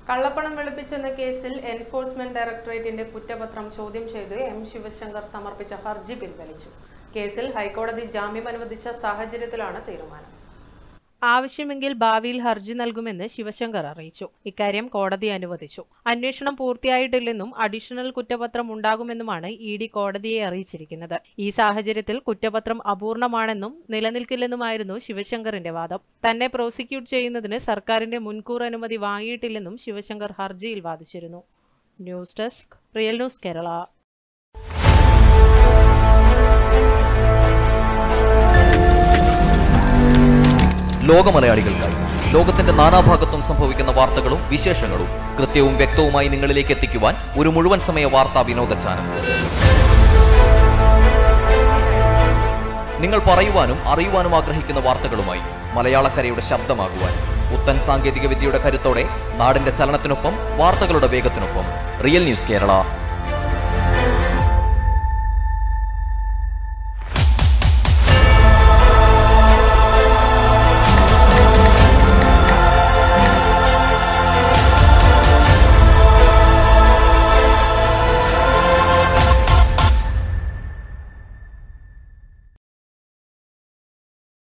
കള്ളപ്പണം വെളുപ്പിച്ചെന്ന കേസിൽ എൻഫോഴ്സ്മെന്റ് ഡയറക്ടറേറ്റിന്റെ കുറ്റപത്രം ചോദ്യം ചെയ്ത് എം ശിവശങ്കർ സമർപ്പിച്ച ഹർജി പിൻവലിച്ചു കേസിൽ ഹൈക്കോടതി ജാമ്യം അനുവദിച്ച സാഹചര്യത്തിലാണ് തീരുമാനം ആവശ്യമെങ്കിൽ ഭാവിയിൽ ഹർജി നൽകുമെന്ന് ശിവശങ്കർ അറിയിച്ചു ഇക്കാര്യം കോടതി അനുവദിച്ചു അന്വേഷണം പൂർത്തിയായിട്ടില്ലെന്നും അഡീഷണൽ കുറ്റപത്രം ഉണ്ടാകുമെന്നുമാണ് ഇ ഡി കോടതിയെ അറിയിച്ചിരിക്കുന്നത് ഈ സാഹചര്യത്തിൽ കുറ്റപത്രം അപൂർണമാണെന്നും നിലനിൽക്കില്ലെന്നുമായിരുന്നു ശിവശങ്കറിന്റെ വാദം തന്നെ പ്രോസിക്യൂട്ട് ചെയ്യുന്നതിന് സർക്കാരിന്റെ മുൻകൂർ അനുമതി വാങ്ങിയിട്ടില്ലെന്നും ശിവശങ്കർ ഹർജിയിൽ വാദിച്ചിരുന്നു news desk real news Kerala ലോകമലയാളികൾക്കായി ലോകത്തിന്റെ നാനാഭാഗത്തും സംഭവിക്കുന്ന വാർത്തകളും വിശേഷങ്ങളും കൃത്യവും വ്യക്തവുമായി നിങ്ങളിലേക്ക് എത്തിക്കുവാൻ ഒരു മുഴുവൻ സമയ വാർത്താ വിനോദ ചാനൽ നിങ്ങൾ പറയുവാനും അറിയുവാനും ആഗ്രഹിക്കുന്ന വാർത്തകളുമായി മലയാളക്കരയുടെ ശബ്ദമാകുവാൻ പുത്തൻ സാങ്കേതിക വിദ്യയുടെ കരുത്തോടെ നാടിന്റെ ചലനത്തിനൊപ്പം വാർത്തകളുടെ വേഗത്തിനൊപ്പം റിയൽ ന്യൂസ് കേരള